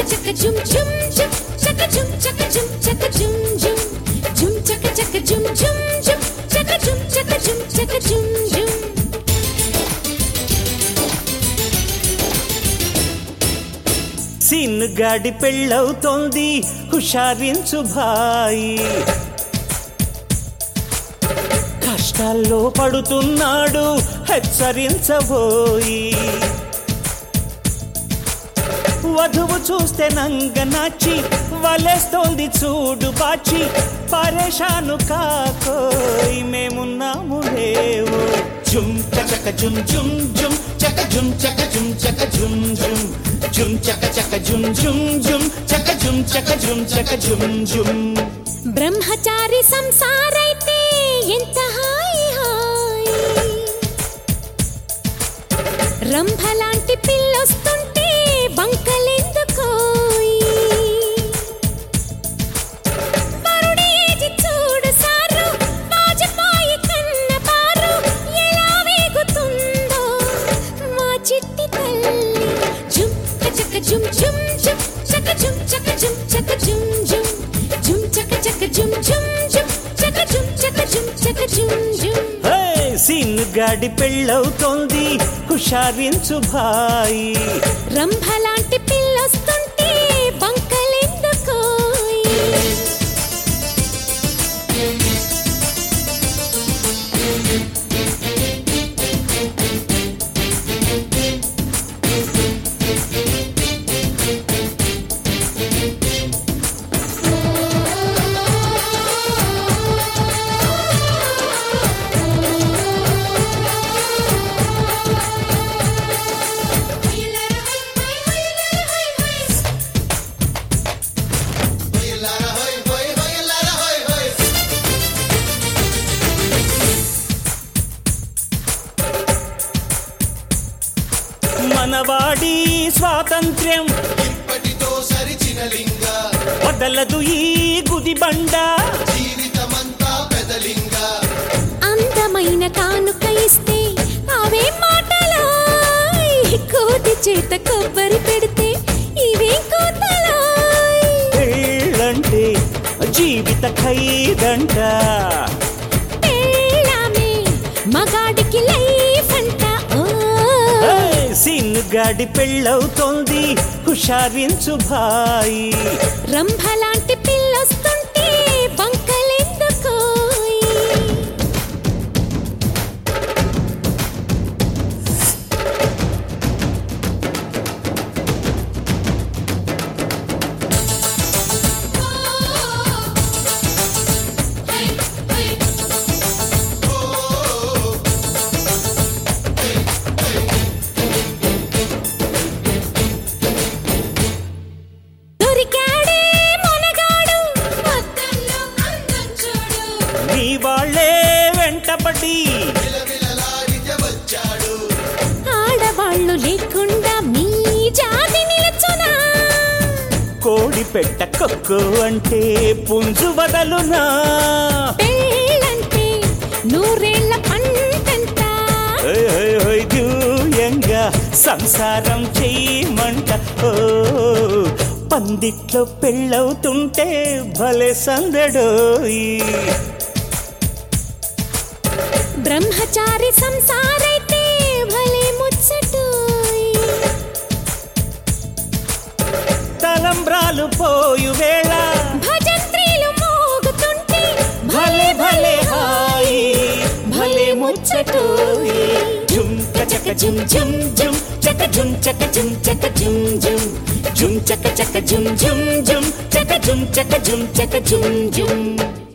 చక జుమ్ జుమ్ జుమ్ చక జుమ్ చక జుమ్ చక జుమ్ జుమ్ జుమ్ చక చక జుమ్ జుమ్ జుమ్ చక జుమ్ చక జుమ్ చక జుమ్ జుమ్ సిన్నుగాడి పెళ్ళవుతోంది హుషారించు భాయి కష్టాల్లో పడుతున్నాడు హెచ్చరించబోయి వధువు చూస్తే నంగనాచి వలేస్తోంది చూడు బాచి పరేషాను కాకోయ్ మేమున్నాము లేవు జుమ్ చక జుమ్ జుమ్ జుమ్ చక జుమ్ చక జుమ్ చక జుమ్ జుమ్ జుమ్ చక చక జుమ్ జుమ్ జుమ్ చక జుమ్ చక జుమ్ చక జుమ్ జుమ్ బ్రహ్మచారి సంసారైతే ఎంత హాయి హాయి రంభలాంటి పిల్లొస్తుంటే బంకలెందుకోయి వరుడి ఏజి చూడు సారు వాజపాయి కన్న బారు ఎలా వేగుతుందో మా చిట్టి తల్లి జుమ్ చక జుమ్ జుమ్ జుమ్ చక జుమ్ చక జుమ్ చక జుమ్ జుమ్ జుమ్ చక చక జుమ్ జుమ్ జుమ్ చక జుమ్ చక జుమ్ చక జుమ్ జుమ్ హే, సిన్నుగాడి పెళ్ళవుతోంది హుషారించు భాయి రంభలాంటి పిల్లొస్తుంటే బంకలెందుకోయి మనవాడి స్వాతంత్ర్యం ఇప్పటితో సరిచిన లింగ వదలదు ఈ గుది బండ జీవితమంతా పెదలింగ అందమైన కానుక ఇస్తే అవే మాటలో కోతి చేత కొబ్బరి పెడితే ఇవే కోతలో పెళ్ళంటే జీవిత ఖైదంట పెళ్ళామే మగాడికి లైఫ్ అంట ఓ హే, సిన్నుగాడి పెళ్ళవుతోంది హుషారించు భాయి రంభలాంటి పిల్లొస్తుంటే బంకలెందుకోయి దొరికాడే మొనగాడు మొత్తంలో అందం చూడు నీ వాళ్ళే వెంటపడి విలవిలలాడితే వచ్చాడు ఆడవాళ్ళు లేకుండా మీ జాతి నిలుచునా కోడి పెట్ట కొక్కు అంటే పుంజు వదలునా పెళ్ళంటే నూరేళ్ల పంటంట ఓయ్ ఓయ్ ఓయ్ దూయంగా సంసారం చెయ్యమంట ఓ పందిట్లో పెళ్ళవుతుంటే భలే సందడోయి బ్రహ్మచారి సంసారైతే భలే ముచ్చటోయ్ తలంబ్రాలు పోయు వేళ భజంత్రీలు మోగుతుంటే భలే భలే హాయి భలే ముచ్చటోయి జుమ్ చక జుమ్ జుమ్ జుమ్ చక జుమ్ చక జుమ్ చక జుమ్ జుమ్ జుమ్ చక చక జుమ్ జుమ్ జుమ్ చక జుమ్ చక జుమ్ చక జుమ్ జుమ్